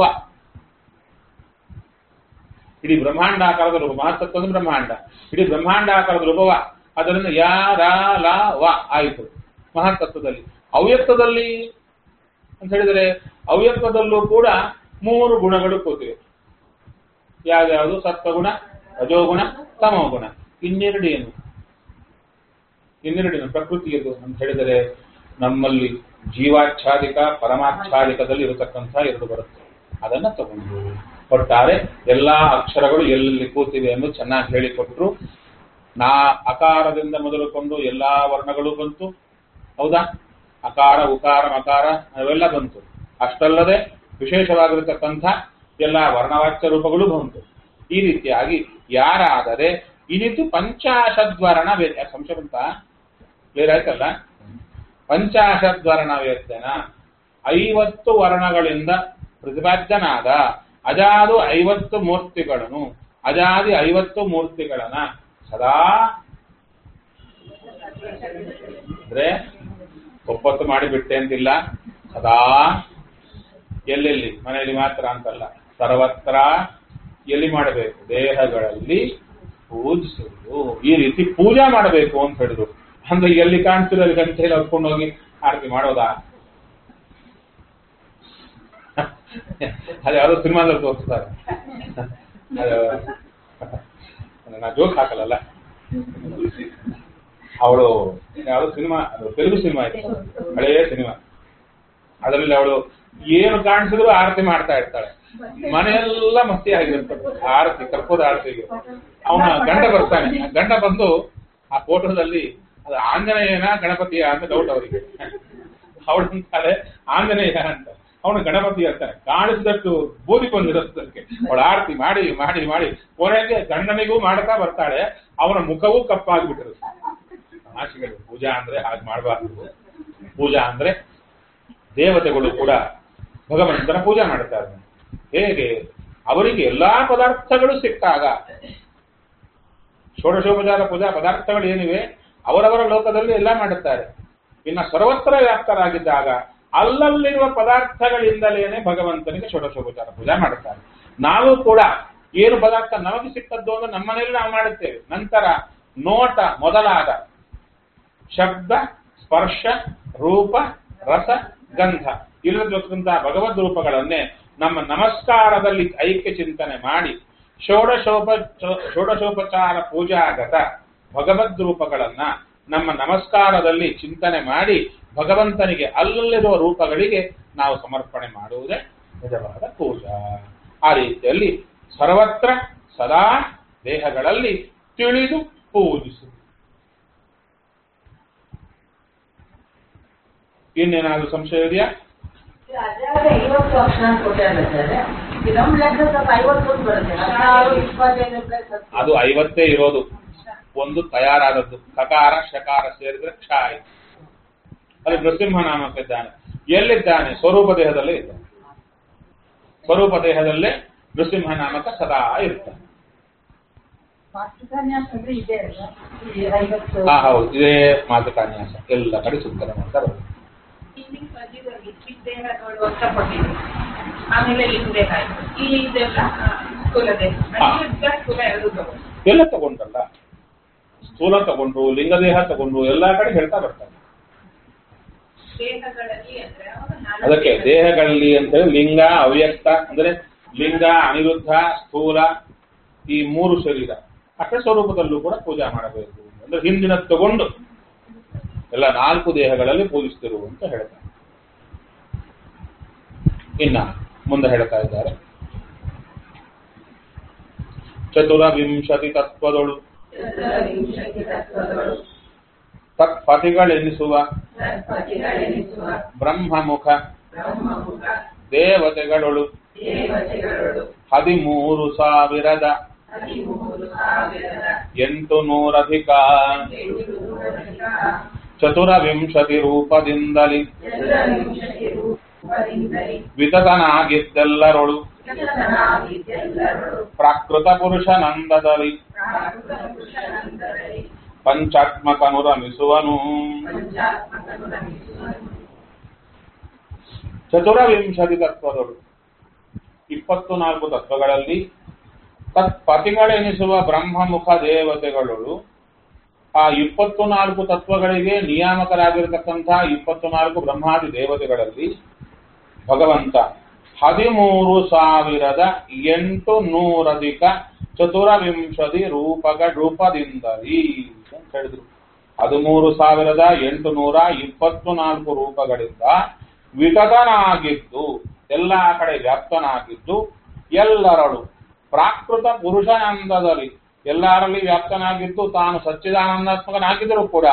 ಇಡೀ ಬ್ರಹ್ಮಾಂಡಾಕಾರದ ರೂಪ ಮಹತ್ತತ್ವದ ಬ್ರಹ್ಮಾಂಡ ಇಡೀ ಬ್ರಹ್ಮಾಂಡಾಕಾರದ ರೂಪವ ಅದರಿಂದ ಯಾ ರ ಲ ವ ಆಯಿತು ಮಹತ್ತತ್ವದಲ್ಲಿ ಅವ್ಯಕ್ತದಲ್ಲಿ ಅಂತ ಹೇಳಿದರೆ ಅವ್ಯಕ್ತದಲ್ಲೂ ಕೂಡ ಮೂರು ಗುಣಗಳು ಕೂತಿವೆ ಯಾವ್ಯಾವುದು ಸತ್ವಗುಣ ರಜೋಗುಣ ತಮೋಗುಣ ಇನ್ನೆರಡು ಏನು ಇನ್ನೆರಡು ಏನು ಪ್ರಕೃತಿಯದು ಅಂತ ಹೇಳಿದರೆ ನಮ್ಮಲ್ಲಿ ಜೀವಾಚ್ಛಾದಿಕ ಪರಮಾಚ್ಛಾದಿಕದಲ್ಲಿ ಇರತಕ್ಕಂಥ ಎರಡು ಬರುತ್ತೆ ಅದನ್ನ ತಗೊಂಡು ಒಟ್ಟಾರೆ ಎಲ್ಲಾ ಅಕ್ಷರಗಳು ಎಲ್ಲೆಲ್ಲಿ ಕೂತಿವೆ ಎಂದು ಚೆನ್ನಾಗಿ ಹೇಳಿಕೊಟ್ರು ನಾ ಅಕಾರದಿಂದ ಮೊದಲುಕೊಂಡು ಎಲ್ಲಾ ವರ್ಣಗಳು ಬಂತು ಹೌದಾ ಅಕಾರ ಉಕಾರ ಮಕಾರ ಅವೆಲ್ಲ ಬಂತು ಅಷ್ಟಲ್ಲದೆ ವಿಶೇಷವಾಗಿರತಕ್ಕಂಥ ಎಲ್ಲ ವರ್ಣವಾಚ್ಯ ರೂಪಗಳು ಬಂತು ಈ ರೀತಿಯಾಗಿ ಯಾರಾದರೆ ಇನಿತು ಪಂಚಾಶದ್ವರ್ಣ ವೇದ ಸಂಶಯ ಬಂತ ಕ್ಲಿಯರ್ ಆಯ್ತಲ್ಲ ಪಂಚಾಶದ್ವರ್ಣ ವೇದನ ಐವತ್ತು ವರ್ಣಗಳಿಂದ ಪ್ರತಿಪಾದ್ಯನಾದ ಅಜಾದು ಐವತ್ತು ಮೂರ್ತಿಗಳನ್ನು ಅಜಾದಿ ಐವತ್ತು ಮೂರ್ತಿಗಳನ್ನ ಸದಾ ಅಂದ್ರೆ ಒಪ್ಪತ್ತು ಮಾಡಿಬಿಟ್ಟೆ ಅಂತಿಲ್ಲ ಸದಾ ಎಲ್ಲೆಲ್ಲಿ ಮನೆಯಲ್ಲಿ ಮಾತ್ರ ಅಂತಲ್ಲ ಸರ್ವತ್ರ ಎಲ್ಲಿ ಮಾಡಬೇಕು ದೇಹಗಳಲ್ಲಿ ಪೂಜಿಸುವುದು ಈ ರೀತಿ ಪೂಜಾ ಮಾಡಬೇಕು ಅಂತ ಹೇಳಿದ್ರು ಅಂದ್ರೆ ಎಲ್ಲಿ ಕಾಣ್ತಿರೋ ಅಲ್ಲಿ ಗಂಟೆಯಲ್ಲಿ ಹೊತ್ಕೊಂಡು ಹೋಗಿ ಆರತಿ ಮಾಡೋದಾ ಅದು ಯಾವ್ದೋ ಸಿನಿಮಾದಲ್ಲಿ ತೋರಿಸ್ತಾರೆ ಅದು ನಾ ಜೋಕ್ ಹಾಕಲ್ಲ ಅವಳು ಯಾವ್ದೋ ಸಿನಿಮಾ ಅದು ತೆಲುಗು ಸಿನಿಮಾ ಇತ್ತು ಹಳೆಯ ಸಿನಿಮಾ ಅದರಲ್ಲಿ ಅವಳು ಏನು ಕಾಣಿಸಿದ್ರು ಆರತಿ ಮಾಡ್ತಾ ಇರ್ತಾಳೆ ಮನೆಯೆಲ್ಲ ಮಸ್ತಿ ಆಗಿರ್ತದೆ ಆರತಿ ಕರ್ಪೂರ ಆರತಿಗೆ ಅವನ ಗಂಡ ಬರ್ತಾನೆ ಗಂಡ ಬಂದು ಆ ಫೋಟೋದಲ್ಲಿ ಅದು ಆಂಜನೇಯನ ಗಣಪತಿಯ ಅಂತ ಡೌಟ್ ಅವರಿಗೆ ಅವಳು ಅಂತಾಳೆ ಆಂಜನೇಯ ಅಂತ ಅವನು ಗಣಪತಿ ಅಂತಾನೆ ಕಾಣಿಸಿದಷ್ಟು ಬೂದಿ ಬಂದಿರೋದಕ್ಕೆ ಅವಳು ಆರತಿ ಮಾಡಿ ಮಾಡಿ ಮಾಡಿ ಕೊನೆಗೆ ಗಂಡನಿಗೂ ಮಾಡ್ತಾ ಬರ್ತಾಳೆ ಅವನ ಮುಖವೂ ಕಪ್ಪಾಗ್ಬಿಟ್ಟಿರುತ್ತೆ ತಮಾಷೆಗಳು ಪೂಜಾ ಅಂದ್ರೆ ಹಾಗೆ ಮಾಡಬಾರ್ದು ಪೂಜಾ ಅಂದ್ರೆ ದೇವತೆಗಳು ಕೂಡ ಭಗವಂತನ ಪೂಜೆ ಮಾಡ್ತಾರೆ ಹೇಗೆ ಅವರಿಗೆ ಎಲ್ಲಾ ಪದಾರ್ಥಗಳು ಸಿಕ್ಕಾಗ ಷೋಡಶೋಪಚಾರ ಪೂಜಾ ಪದಾರ್ಥಗಳು ಏನಿವೆ ಅವರವರ ಲೋಕದಲ್ಲಿ ಎಲ್ಲ ಮಾಡುತ್ತಾರೆ ಇನ್ನು ಸರ್ವತ್ರ ವ್ಯಾಪ್ತರಾಗಿದ್ದಾಗ ಅಲ್ಲಲ್ಲಿರುವ ಪದಾರ್ಥಗಳಿಂದಲೇನೆ ಭಗವಂತನಿಗೆ ಷೋಡಶೋಪಚಾರ ಪೂಜೆ ಮಾಡುತ್ತಾರೆ ನಾವು ಕೂಡ ಏನು ಪದಾರ್ಥ ನಮಗೆ ಸಿಕ್ಕದ್ದು ಅಂದ್ರೆ ನಮ್ಮನೇಲಿ ನಾವು ಮಾಡುತ್ತೇವೆ ನಂತರ ನೋಟ ಮೊದಲಾದ ಶಬ್ದ ಸ್ಪರ್ಶ ರೂಪ ರಸ ಗಂಧ ಇಲ್ಲದಿರತಕ್ಕಂತಹ ಭಗವದ್ ರೂಪಗಳನ್ನೇ ನಮ್ಮ ನಮಸ್ಕಾರದಲ್ಲಿ ಐಕ್ಯ ಚಿಂತನೆ ಮಾಡಿ ಷೋಡಶೋಪ ಷೋಡಶೋಪಚಾರ ಪೂಜಾಗತ ಭಗವದ್ ರೂಪಗಳನ್ನ ನಮ್ಮ ನಮಸ್ಕಾರದಲ್ಲಿ ಚಿಂತನೆ ಮಾಡಿ ಭಗವಂತನಿಗೆ ಅಲ್ಲಲ್ಲಿರುವ ರೂಪಗಳಿಗೆ ನಾವು ಸಮರ್ಪಣೆ ಮಾಡುವುದೇ ನಿಜವಾದ ಪೂಜಾ ಆ ರೀತಿಯಲ್ಲಿ ಸರ್ವತ್ರ ಸದಾ ದೇಹಗಳಲ್ಲಿ ತಿಳಿದು ಪೂಜಿಸು ಇನ್ನೇನಾದ್ರೂ ಸಂಶಯ ಇದೆಯಾ ಅದ್ರಾಗ ಐವತ್ತು ಅಕ್ಷರ ಕೊಟ್ಟಾರೆ ಸರ್ ಇದು ನಮ್ಮ ಲೆಕ್ಕ ಸ್ವಲ್ಪ ಐವತ್ತೊಂದು ಬರುತ್ತೆ ಹದಿನಾರು ಇಪ್ಪತ್ತೈದು ಪ್ಲಸ್ ಹತ್ತು ಅದು ಐವತ್ತೇ ಇರೋದು ಒಂದು ತಯಾರಾದದ್ದು ಕಕಾರ ಶಕಾರ ಸೇರಿದ್ರೆ ಕ್ಷ ಆಯ್ತು ಅಲ್ಲಿ ನೃಸಿಂಹ ನಾಮಕ್ಕಿದ್ದಾನೆ ಎಲ್ಲಿದ್ದಾನೆ ಸ್ವರೂಪ ದೇಹದಲ್ಲೇ ಇದ್ದಾನೆ ಸ್ವರೂಪ ದೇಹದಲ್ಲೇ ನೃಸಿಂಹ ನಾಮಕ ಸದಾ ಇರ್ತಾನೆ ಮಾತೃಕಾನ್ಯಾಸ ಅಂದ್ರೆ ಇದೆ ಅಲ್ಲ ಈ ಐವತ್ತು ಹಾ ಹೌದು ಇದೇ ಮಾತುಕಾನ್ಯಾಸ ಎಲ್ಲ ಕಡೆ ಸುತ್ತನೆ ಮಾಡ್ತಾ ಬರುತ್ತೆ ಹಿಂದಿನ ಪದ್ಯದಲ್ಲಿ ಚಿದ್ದೇಹಗಳು ಅಂತ ಕೊಟ್ಟಿದೆ ಆಮೇಲೆ ಲಿಂಗದೇಹ ಆಯ್ತು ಇಲ್ಲಿ ಇದೆಲ್ಲ ಕುಲದೇಹ ಹಾ. ಲಿಂಗ ಕುಲ ಎರಡು ತಗೊಂಡು ಎಲ್ಲ ತಗೊಂಡ್ರಲ್ಲ ಸ್ಥೂಲ ತಗೊಂಡ್ರು ಲಿಂಗದೇಹ ತಗೊಂಡ್ರು ಎಲ್ಲಾ ಕಡೆ ಹೇಳ್ತಾ ಬರ್ತಾರೆ ದೇಹಗಳಲ್ಲಿ ಅಂದ್ರೆ ಅವಾಗ ನಾಲ್ಕು ಅದಕ್ಕೆ ದೇಹ. ದೇಹಗಳಲ್ಲಿ ಅಂತ ಹೇಳಿ ಲಿಂಗ ಅವ್ಯಕ್ತ ಅಂದ್ರೆ ಲಿಂಗ ಅನಿರುದ್ಧ ಸ್ಥೂಲ ಈ ಮೂರು ಶರೀರ ಅಷ್ಟೇ ಸ್ವರೂಪದಲ್ಲೂ ಕೂಡ ಪೂಜೆ ಮಾಡಬೇಕು ಅಂದ್ರೆ ಹಿಂದಿನ ತಗೊಂಡು ಎಲ್ಲ ನಾಲ್ಕು ದೇಹಗಳಲ್ಲಿ ಪೂಜಿಸ್ತಿರು ಅಂತ ಹೇಳ್ತಾರೆ ಇನ್ನ ಮುಂದೆ ಹೇಳ್ತಾ ಇದ್ದಾರೆ ಚತುರವಿಂಶತಿ ತತ್ವದೊಳು ಚತುರ್ವಿಂಶತಿ ತತ್ವಗಳು ತತ್ಪತಿಗಳೆನಿಸುವ ತತ್ಪತಿಗಳೆನಿಸುವ ಬ್ರಹ್ಮಮುಖ ಬ್ರಹ್ಮಮುಖ ದೇವತೆಗಳೊಳು ದೇವತೆಗಳು ಹದಿಮೂರು ಸಾವಿರದ ಹದಿಮೂರು ಸಾವಿರದ ಎಂಟು ನೂರಧಿಕ ಎಂಟು ನೂರಧಿಕ ಚತುರವಿಂಶತಿ ರೂಪದಿಂದಲಿ ಚತುರ್ವಿಂಶತಿ ರೂಪದಿಂದಲೇ ವಿತತನಾಗಿದ್ದೆಲ್ಲರೊಳು ವಿಕಸನಾಗಿದ್ದೆಲ್ಲರೂ ಪ್ರಾಕೃತ ಪುರುಷನಂದದಲ್ಲಿ ಪ್ರಾಕೃತ ಪುರುಷನಂದರಲ್ಲಿ ಪಂಚಾತ್ಮಕನುರಮಿಸುವನು ಪಂಚಾತ್ಮಕನು ರಮಿಸುವನು ಚತುರವಿಂಶತಿ ತತ್ವದೊಳು ಇಪ್ಪತ್ತು ನಾಲ್ಕು ತತ್ವಗಳಲ್ಲಿ ತತ್ಪತಿಗಳೆನಿಸುವ ಬ್ರಹ್ಮಮುಖ ದೇವತೆಗಳೊಳು ಆ ಇಪ್ಪತ್ತು ನಾಲ್ಕು ತತ್ವಗಳಿಗೆ ನಿಯಾಮಕರಾಗಿರತಕ್ಕಂತಹ ಇಪ್ಪತ್ತು ನಾಲ್ಕು ಬ್ರಹ್ಮಾದಿ ದೇವತೆಗಳಲ್ಲಿ ಭಗವಂತ ಹದಿಮೂರು ಸಾವಿರದ ಎಂಟು ನೂರಧಿಕ ಚತುರವಿಂಶತಿ ರೂಪಕ ರೂಪದಿಂದಲೀ ಅಂತ ಹೇಳಿದ್ರು ಹದಿಮೂರು ಸಾವಿರದ ಎಂಟು ನೂರ ಇಪ್ಪತ್ತು ನಾಲ್ಕು ರೂಪಗಳಿಂದ ವಿಗತನಾಗಿದ್ದು ಎಲ್ಲ ಕಡೆ ವ್ಯಾಪ್ತನಾಗಿದ್ದು ಎಲ್ಲರಳು ಪ್ರಾಕೃತ ಪುರುಷಾನಂದದಲ್ಲಿ ಎಲ್ಲರಲ್ಲಿ ವ್ಯಾಪ್ತನಾಗಿದ್ದು ತಾನು ಸಚ್ಚಿದಾನಂದಾತ್ಮಕನಾಗಿದ್ದರೂ ಕೂಡ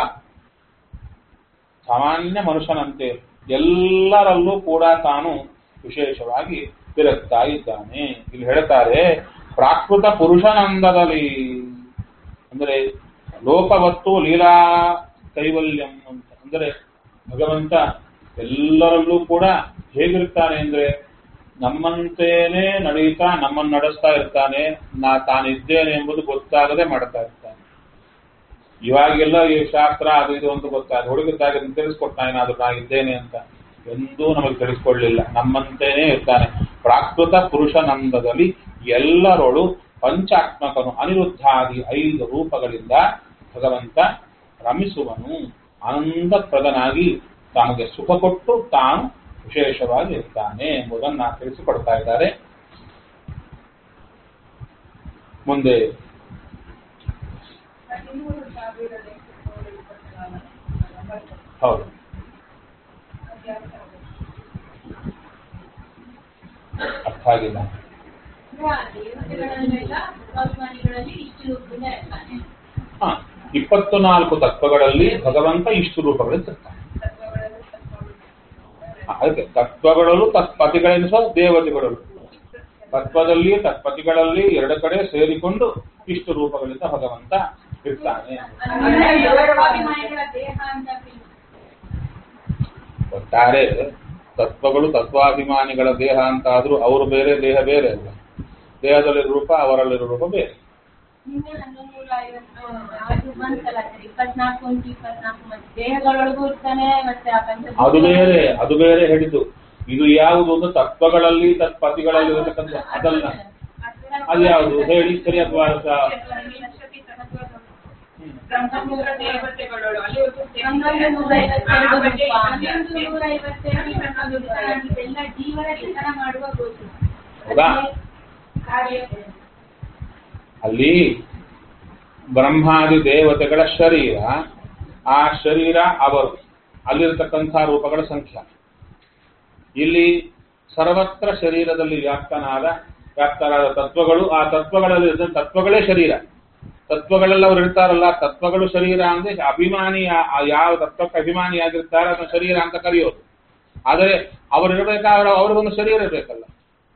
ಸಾಮಾನ್ಯ ಮನುಷ್ಯನಂತೆ ಎಲ್ಲರಲ್ಲೂ ಕೂಡ ತಾನು ವಿಶೇಷವಾಗಿ ತಿರುಗ್ತಾ ಇದ್ದಾನೆ ಇಲ್ಲಿ ಹೇಳ್ತಾರೆ ಪ್ರಾಕೃತ ಪುರುಷಾನಂದದಲ್ಲಿ ಅಂದ್ರೆ ಲೋಕವತ್ತು ಲೀಲಾ ಕೈವಲ್ಯಂ ಅಂತ ಅಂದ್ರೆ ಭಗವಂತ ಎಲ್ಲರಲ್ಲೂ ಕೂಡ ಹೇಗಿರ್ತಾನೆ ಅಂದ್ರೆ ನಮ್ಮಂತೇನೆ ನಡೀತಾ ನಮ್ಮನ್ನು ನಡೆಸ್ತಾ ಇರ್ತಾನೆ ನಾ ತಾನಿದ್ದೇನೆ ಎಂಬುದು ಗೊತ್ತಾಗದೆ ಮಾಡ್ತಾ ಇರ್ತಾನೆ ಇವಾಗೆಲ್ಲ ಈ ಶಾಸ್ತ್ರ ಅದು ಇದು ಅಂತ ಗೊತ್ತಾಗ ಹುಡುಗಿದ್ದಾಗ ತಿಳಿಸ್ಕೊಟ್ಟ ಏನಾದ್ರು ನಾ ಇದ್ದೇನೆ ಅಂತ ಎಂದೂ ನಮಗೆ ತಿಳಿಸ್ಕೊಳ್ಳಿಲ್ಲ ನಮ್ಮಂತೇನೆ ಇರ್ತಾನೆ ಪ್ರಾಕೃತ ಪುರುಷನಂದದಲ್ಲಿ ಎಲ್ಲರೊಳು ಪಂಚಾತ್ಮಕನು ಅನಿರುದ್ಧಾದಿ ಐದು ರೂಪಗಳಿಂದ ಭಗವಂತ ರಮಿಸುವನು ಆನಂದಪ್ರದನಾಗಿ ತಮಗೆ ಸುಖ ಕೊಟ್ಟು ತಾನು ವಿಶೇಷವಾಗಿ ಇರ್ತಾನೆ ಎಂಬುದನ್ನು ತಿಳಿಸಿಕೊಡ್ತಾ ಇದ್ದಾರೆ ಮುಂದೆ ಹದಿಮೂರು ಸಾವಿರ ಲೆಕ್ಕಗಳು ಇಪ್ಪತ್ನಾಲ್ಕು. ಹೌದು ಅದ್ಯಾವ ಸಾವಿರ? ಅರ್ಥ ಆಗಿಲ್ಲ ದೇವತೆಗಳಲ್ಲೆಲ್ಲ ಭಗವಾನ್ಗಳಲ್ಲಿ ಇಷ್ಟು ರೂಪದಿಂದ ಇರ್ತಾನೆ ಹ ಇಪ್ಪತ್ತು ನಾಲ್ಕು ತತ್ವಗಳಲ್ಲಿ ಭಗವಂತ ಇಷ್ಟು ರೂಪಗಳಲ್ಲಿ ಇರ್ತಾನೆ ತತ್ವಗಳಲ್ಲಿ ತತ್ವಗಳು. ಹ, ಅದಕ್ಕೆ ತತ್ವಗಳಲ್ಲೂ ತತ್ಪತಿಗಳೆನಿಸುವ ದೇವತೆಗಳು ತತ್ವದಲ್ಲಿ ತತ್ಪತಿಗಳಲ್ಲಿ ಎರಡು ಕಡೆ ಸೇರಿಕೊಂಡು ಇಷ್ಟು ರೂಪಗಳಿಂದ ಭಗವಂತ ಇರ್ತಾನೆ ಅಂದ್ರೆ ದೇವತಾಭಿಮಾನಿಗಳ ದೇಹ ಅಂತ feel. ಒಟ್ಟಾರೆ ತತ್ವಗಳು ತತ್ವಾಭಿಮಾನಿಗಳ ದೇಹ ಅಂತ ಆದ್ರೂ ಅವರು ಬೇರೆ ದೇಹ ಬೇರೆ ಅಲ್ಲ ದೇಹದಲ್ಲಿರೋ ರೂಪ ಅವರಲ್ಲಿರೋ ರೂಪ ಬೇರೆ ನಿನ್ನೆ ಹನ್ನೊಂದು ನೂರ ಐವತ್ತು ಅದು ಬಂತಲ್ಲ ಸರ್ ಇಪ್ಪತ್ನಾಲ್ಕು ಇಂಟು ಇಪ್ಪತ್ನಾಲ್ಕು ಮತ್ತೆ ದೇಹಗಳೊಳಗೂ ಇರ್ತಾನೆ ಮತ್ತೆ ಆ ಪಂಚ ಅದು ಬೇರೆ ಅದು ಬೇರೆ ಹೇಳಿದ್ದು ಇದು ಯಾವುದು ಒಂದು ತತ್ವಗಳಲ್ಲಿ ತತ್ಪತಿಗಳಲ್ಲಿ ಇರತಕ್ಕಂಥ ಅದಲ್ಲ ಅದು ಯಾವುದು ಹೇಳಿ ಸರಿ ಅಥವಾ ವಿಂಶತಿ ತತ್ವಗಳು. ಬ್ರಹ್ಮಪುತ್ರ ದೇವತೆಗಳು ಅಲ್ಲಿವರೆಗೂ ಹನ್ನೊಂದು ನೂರ ಐವತ್ತೆರಡು ಆ ಬಗ್ಗೆ ರೂಪ. ಇನ್ನೊಂದು ಹನ್ನೊಂದು ನೂರ ಐವತ್ತೆರಡು ಹನ್ನೊಂದು ಇದೆಲ್ಲ ಜೀವನ ಚಿಂತನ ಮಾಡುವ ಗೋಚರ ಹೌದಾ? ಕಾರ್ಯ ಅಲ್ಲಿ ಬ್ರಹ್ಮಾದಿ ದೇವತೆಗಳ ಶರೀರ ಆ ಶರೀರ ಅವರು ಅಲ್ಲಿರತಕ್ಕಂಥ ರೂಪಗಳ ಸಂಖ್ಯೆ ಇಲ್ಲಿ ಸರ್ವತ್ರ ಶರೀರದಲ್ಲಿ ವ್ಯಾಪ್ತನಾದ ವ್ಯಾಪ್ತರಾದ ತತ್ವಗಳು ಆ ತತ್ವಗಳಲ್ಲಿ ಇದ್ದ ತತ್ವಗಳೇ ಶರೀರ ತತ್ವಗಳೆಲ್ಲ ಅವ್ರು ಇರ್ತಾರಲ್ಲ ತತ್ವಗಳು ಶರೀರ ಅಂದ್ರೆ ಅಭಿಮಾನಿ ಯಾ- ಆ ಯಾವ ತತ್ವಕ್ಕೆ ಅಭಿಮಾನಿಯಾಗಿರ್ತಾರೆ ಅದನ್ನ ಶರೀರ ಅಂತ ಕರೆಯೋದು ಆದರೆ ಅವರು ಇರಬೇಕಾದ್ರೆ ಅವ್ರಿಗೊಂದು ಶರೀರ ಇರಬೇಕಲ್ಲ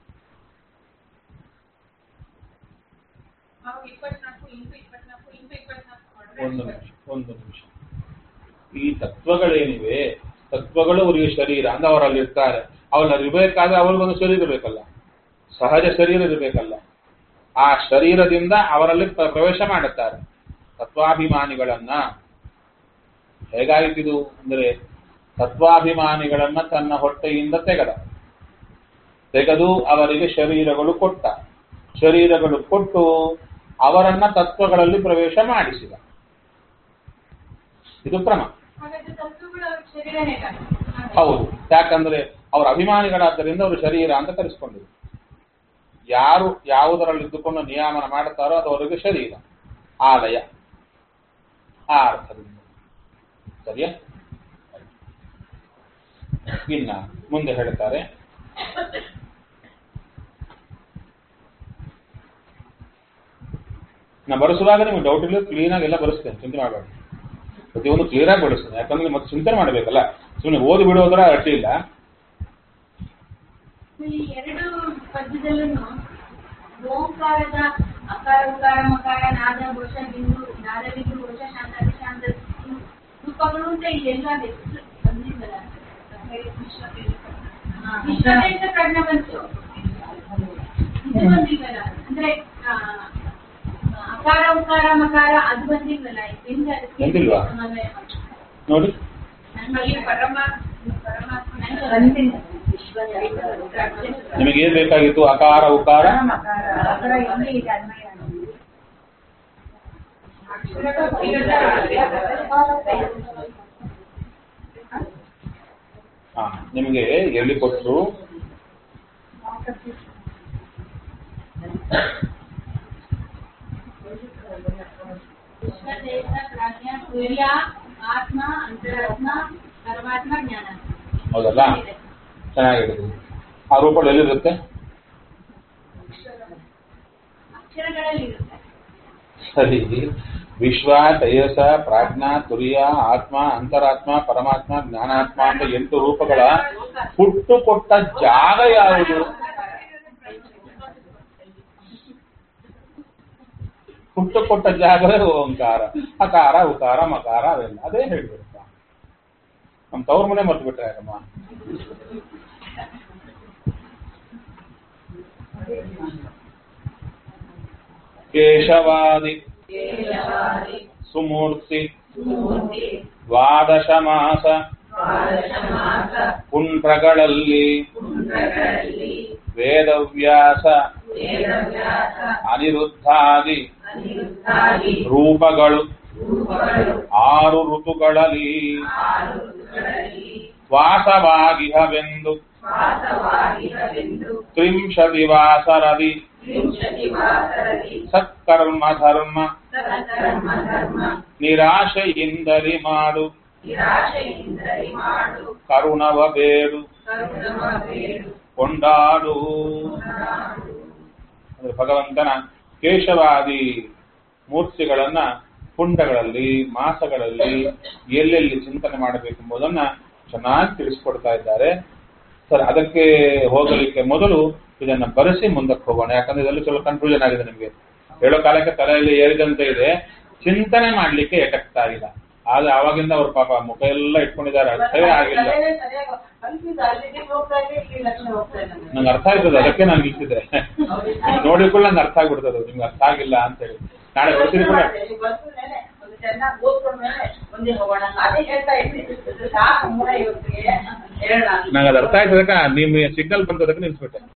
ನಾವು ಇಪ್ಪತ್ನಾಲ್ಕು ಇಂಟು ಇಪ್ಪತ್ನಾಲ್ಕು ಇಂಟು ಇಪ್ಪತ್ನಾಲ್ಕು ಒಂದು ಮಾಡಿದ್ರೆ ನಿಮಿಷ ಒಂದು ನಿಮಿಷ ಈ ತತ್ವಗಳೇನಿವೆ ತತ್ವಗಳು ಅವರಿಗೆ ಶರೀರ ಅಂದ್ರೆ ಅವರಲ್ಲಿ ಇರ್ತಾರೆ ಅವರಲ್ಲಿ ಇರಬೇಕಾದ್ರೆ ಅವ್ರಿಗೊಂದು ಶರೀರ ಇರಬೇಕಲ್ಲ ಸಹಜ ಶರೀರ ಇರಬೇಕಲ್ಲ ಆ ಶರೀರದಿಂದ ಅವರಲ್ಲಿ ಪ್ರ- ಪ್ರವೇಶ ಮಾಡುತ್ತಾರೆ ತತ್ವಾಭಿಮಾನಿಗಳನ್ನ ಹೇಗಾಯಿತಿದು ಅಂದ್ರೆ ತತ್ವಾಭಿಮಾನಿಗಳನ್ನ ತನ್ನ ಹೊಟ್ಟೆಯಿಂದ ತೆಗೆದ ತೆಗೆದು ಅವರಿಗೆ ಶರೀರಗಳು ಕೊಟ್ಟ ಶರೀರಗಳು ಕೊಟ್ಟು ಅವರನ್ನ ತತ್ವಗಳಲ್ಲಿ ಪ್ರವೇಶ ಮಾಡಿಸಿದ ಇದು ಕ್ರಮ ಹಾಗಾದ್ರೆ ತತ್ವಗಳು ಅವ್ರ ಶರೀರನೇ ತಾನೆ ಹೌದು ಯಾಕಂದ್ರೆ ಅವರ ಅಭಿಮಾನಿಗಳಾದ್ದರಿಂದ ಅವರು ಶರೀರ ಅಂತ ಕರೆಸ್ಕೊಂಡಿದ್ರು ಯಾರು ಯಾವುದರಲ್ಲಿ ಇದ್ದುಕೊಂಡು ನಿಯಾಮನ ಮಾಡುತ್ತಾರೋ ಅದು ಅವರಿಗೆ ಶರೀರ ಆಲಯ ಆ ಅರ್ಥದಿಂದ ಸರಿಯಾ ಇನ್ನ ಮುಂದೆ ಹೇಳ್ತಾರೆ ನಾ ಬರೆಸುವಾಗ ನಿಮ್ಗೆ ಡೌಟ್ ಇಲ್ಲ ಕ್ಲೀನ್ ಆಗಿ ಎಲ್ಲ ಬರೆಸ್ತೇನೆ ಚಿಂತೆ ಮಾಡಬೇಡಿ ಪ್ರತಿಯೊಂದು ಕ್ಲಿಯರ್ ಆಗಿ ಬಡಿಸ್ತೇನೆ ಯಾಕಂದ್ರೆ ಮತ್ತೆ ಚಿಂತನೆ ಮಾಡಬೇಕಲ್ಲ ಸುಮ್ಮನೆ ಓದಿ ಬಿಡೋದ್ರ ಅಡ್ಡಿ ಇಲ್ಲ ಈ ಎರಡು ಪದ್ಯದಲ್ಲೂ ಓಂಕಾರದ ಅಕಾರ ಉಕಾರ ಮಕಾರ ನಾದ ಘೋಷ ಬಿಂದು ನಾದ ಬಿಂದು ಘೋಷ ಶಾಂತ ಶಾಂತ ರೂಪಗಳು ಅಂತ ಇಲ್ಲೆಲ್ಲ ಹೆಸರು ಬಂದಿದ್ದಲ್ಲ ವಿಶ್ವದೇಶ ಪ್ರಜ್ಞೆ ಬಂತು ಇದು ಬಂದಿಲ್ವಲ್ಲ ಅಂದ್ರೆ ಆ, ಅಕಾರ ಉಕಾರ ಮಕಾರ ಅದು ಬಂದಿಲ್ವಲ್ಲ ಹೆಂಗ ಅದಕ್ಕೆ ಬಂದಿಲ್ವಾ? ಸಮನ್ವಯ ಮಾಡ್ಬೇಕು? ನೋಡಿ ಅಲ್ಲಿ ಪರಮ ಪರಮಾತ್ಮ ಬಂದಿಲ್ಲ ನಿಮಗೆ ಏನ್ ಬೇಕಾಗಿತ್ತು ಅಕಾರ ಉಕಾರ ಹಾ ನಿಮಗೆ ಎಲ್ಲಿ ಕೊಟ್ಟರು ವಿಶ್ವದೇಶ ಪ್ರಾಜ್ಞಾ ತುರ್ಯ ಆತ್ಮ ಅಂತರಾತ್ಮ ಪರಮಾತ್ಮ ಜ್ಞಾನ ಹೌದಲ್ಲ ಚೆನ್ನಾಗಿರುತ್ತೆ ಆ ರೂಪಗಳು ಎಲ್ಲಿರುತ್ತೆ ಅಕ್ಷರಗಳಲ್ಲಿ ಇರುತ್ತೆ ಸರಿ ವಿಶ್ವ ತೇಜಸ ಪ್ರಾಜ್ಞಾ ತುರಿಯ ಆತ್ಮ ಅಂತರಾತ್ಮ ಪರಮಾತ್ಮ ಜ್ಞಾನಾತ್ಮ ಅಂತ ಎಂಟು ರೂಪಗಳ ಹುಟ್ಟು ಕೊಟ್ಟ ಜಾಗ ಯಾವುದು ಹುಟ್ಟು ಕೊಟ್ಟ ಜಾಗವೇ ಓಂಕಾರ ಅಕಾರ ಉಕಾರ ಮಕಾರ ಅವೆಲ್ಲ ಅದೇ ಹೇಳ್ಬಿಡ್ತಾ ನಮ್ ತವ್ರ ಮನೆ ಮರ್ತು ಬಿಟ್ರೆ ಯಾಕಮ್ಮ ಕೇಶವಾದಿ ಸುಮೂರ್ತಿ ದ್ವಾದಶ ಮಾಸ ಪುಂಡ್ರಗಳಲ್ಲಿ ವೇದವ್ಯಾಸ ವೇದವ್ಯಾಸ ಅನಿರುದ್ಧಾದಿ ಅನಿರುದ್ಧಾದಿ ರೂಪಗಳು ರೂಪಗಳು ಆರು ಋತುಗಳಲ್ಲಿ ಆರು ಋತುಗಳಲ್ಲಿ ವಾಸವಾಗಿಹವೆಂದು ವಾಸವಾಗಿರವೆಂದು ತ್ರಿಂಶತಿ ವಾಸರದಿ ವಿಂಶತಿ ವಾಸರದಿ ಸತ್ಕರ್ಮ ಧರ್ಮ ಸತ್ಕರ್ಮ ಧರ್ಮ ನಿರಾಶೆಯಿಂದಲಿ ಮಾಡು ನಿರಾಶೆಯಿಂದಲೇ ಮಾಡು ಕರುಣವ ಬೇಡು ಕರುಣವ ಬೇಡು ಕೊಂಡಾಡು ಅಂದ್ರೆ ಭಗವಂತನ ಕೇಶವಾದಿ ಮೂರ್ತಿಗಳನ್ನ ಪುಂಡಗಳಲ್ಲಿ ಮಾಸಗಳಲ್ಲಿ ಎಲ್ಲೆಲ್ಲಿ ಚಿಂತನೆ ಮಾಡಬೇಕೆಂಬುದನ್ನ ಚೆನ್ನಾಗಿ ತಿಳಿಸ್ಕೊಡ್ತಾ ಇದ್ದಾರೆ ಸರ್ ಅದಕ್ಕೆ ಹೋಗಲಿಕ್ಕೆ ಮೊದಲು ಇದನ್ನ ಬರೆಸಿ ಮುಂದಕ್ಕೆ ಹೋಗೋಣ ಯಾಕಂದ್ರೆ ಇದರಲ್ಲಿ ಸ್ವಲ್ಪ ಕನ್ಫ್ಯೂಷನ್ ಆಗಿದೆ ನಿಮಗೆ ಹೇಳೋ ಕಾಲಕ್ಕೆ ತಲೆಯಲ್ಲಿ ಏರಿದಂತೆ ಇದೆ ಚಿಂತನೆ ಮಾಡ್ಲಿಕ್ಕೆ ಎಟಕ್ತಾ ಇಲ್ಲ ಆದ್ರೆ ಆವಾಗಿಂದ ಅವ್ರ ಪಾಪ ಮುಖ ಎಲ್ಲ ಇಟ್ಕೊಂಡಿದ್ದಾರೆ ಅರ್ಥವೇ ಆಗಿಲ್ಲ ತಲೆನೇ ಸರಿಯಾಗಿ ಕನ್ಫ್ಯೂಸ್ ಅಲ್ಲಿಗೆ ಹೋಗ್ತಾ ಇದೆ ಇಲ್ಲಿ ಲಕ್ಷ್ಮಿ ಹೋಗ್ತಾ ಇದೆ ನಮ್ಗೆ. ನಂಗೆ ಅರ್ಥ ಆಯ್ತದೆ ಅದಕ್ಕೆ ನಾನು ನಿಲ್ಸಿದೆ ನೋಡಿ ಕೂಡ ನಂಗೆ ಅರ್ಥ ಆಗ್ಬಿಡ್ತದೆ ನಿಮ್ಗೆ ಅರ್ಥ ಆಗಿಲ್ಲ ಅಂತ ಹೇಳಿ ನಾಳೆ ಬರ್ತೀನಿ ಕೂಡ ನೀವು ಬಂದ ಮೇಲೆ ಒಂದು ಚೆನ್ನಾಗಿ ಓದ್ಕೊಂಡ ಮೇಲೆ ಮುಂದೆ ಹೋಗೋಣ ಅದೇ ಹೇಳ್ತಾ ಇದ್ದೀನಿ ಸಾಕು ಮೂರ ಇವತ್ತಿಗೆ ಹೇಳೋಣ ನಂಗೆ ಅದು ಅರ್ಥ ಆಯ್ತದಕ್ಕ ನಿಮ್ ಸಿಗ್ನಲ್ ಬಂದದಕ್ಕೆ ನಿಲ್ಸ್ಬಿಟ್ಟೆ